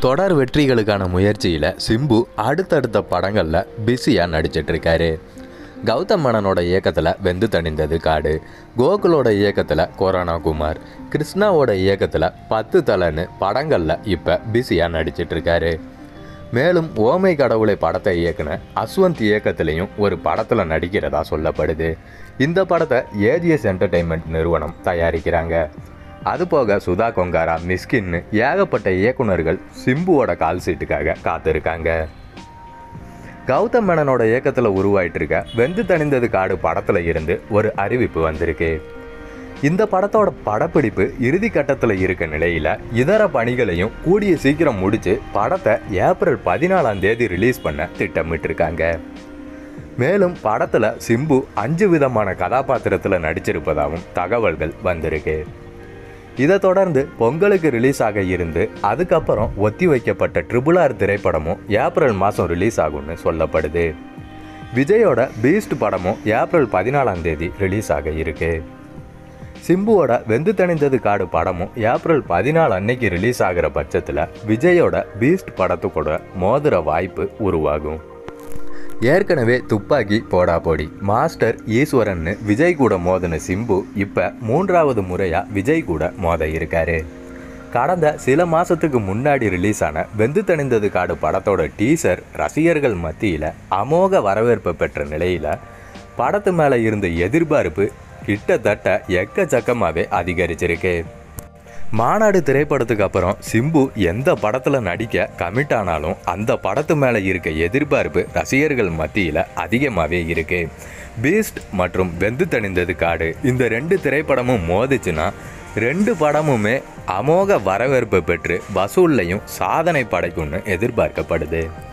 தொடர் வெற்றிகளுக்கான முயற்சியில் சிம்பு அடுத்தடுத்த படங்களில் பிஸியாக நடிச்சிட்டு இருக்காரு கௌதம் மேனனோட இயக்கத்தில் வெந்து தணிந்தது காடு கோகுலோட இயக்கத்தில் கொரோனா குமார் கிருஷ்ணாவோட இயக்கத்தில் பத்து தலைன்னு படங்களில் இப்போ பிஸியாக நடிச்சிட்டு இருக்காரு மேலும் ஓமை கடவுளை படத்தை இயக்குன அஸ்வந்த் இயக்கத்திலையும் ஒரு படத்தில் நடிக்கிறதா சொல்லப்படுது இந்த படத்தை ஏஜிஎஸ் என்டர்டெயின்மெண்ட் நிறுவனம் தயாரிக்கிறாங்க அதுபோக சுதா கொங்காரா மிஸ்கின்னு ஏகப்பட்ட இயக்குனர்கள் சிம்புவோட கால் சீட்டுக்காக காத்திருக்காங்க கௌதம் மேனனோட இயக்கத்தில் உருவாயிட்டு இருக்க வெந்து தணிந்தது காடு படத்தில் இருந்து ஒரு அறிவிப்பு வந்திருக்கு இந்த படத்தோட படப்பிடிப்பு இறுதி கட்டத்தில் இருக்க நிலையில் இதர பணிகளையும் கூடிய சீக்கிரம் முடிச்சு படத்தை ஏப்ரல் பதினாலாம் தேதி ரிலீஸ் பண்ண திட்டமிட்டிருக்காங்க மேலும் படத்தில் சிம்பு அஞ்சு விதமான கதாபாத்திரத்தில் நடிச்சிருப்பதாகவும் தகவல்கள் வந்திருக்கு இதை தொடர்ந்து பொங்கலுக்கு ரிலீஸ் ஆக இருந்து அதுக்கப்புறம் ஒத்தி வைக்கப்பட்ட ட்ரிபிள் ஆர் திரைப்படமும் ஏப்ரல் மாதம் ரிலீஸ் ஆகும்னு சொல்லப்படுது விஜயோட பீஸ்ட் படமும் ஏப்ரல் பதினாலாம் தேதி ரிலீஸ் ஆக இருக்கு சிம்புவோட வெந்து தணிந்தது காடு படமும் ஏப்ரல் பதினாலு அன்னைக்கு ரிலீஸ் ஆகிற பட்சத்தில் விஜயோட பீஸ்ட் படத்துக்கூட மோதுற வாய்ப்பு உருவாகும் ஏற்கனவே துப்பாக்கி போடா போடி மாஸ்டர் ஈஸ்வரன்னு விஜய் கூட மோதின சிம்பு இப்போ மூன்றாவது முறையாக விஜய் கூட மோத இருக்காரு கடந்த சில மாதத்துக்கு முன்னாடி ரிலீஸ் ஆன வெந்து தணிந்தது காடு படத்தோட டீசர் ரசிகர்கள் மத்தியில் அமோக வரவேற்பு பெற்ற நிலையில் படத்து மேலே இருந்த எதிர்பார்ப்பு கிட்டத்தட்ட எக்கச்சக்கமாகவே அதிகரிச்சிருக்கு மாநாடு திரைப்படத்துக்கு அப்புறம் சிம்பு எந்த படத்தில் நடிக்க கமிட் ஆனாலும் அந்த படத்து மேலே இருக்க எதிர்பார்ப்பு ரசிகர்கள் மத்தியில் அதிகமாகவே இருக்கு பீஸ்ட் மற்றும் வெந்து தணிந்தது காடு இந்த ரெண்டு திரைப்படமும் மோதிச்சுன்னா ரெண்டு படமுமே அமோக வரவேற்பு பெற்று வசூல்லையும் சாதனை படைக்கும்னு எதிர்பார்க்கப்படுது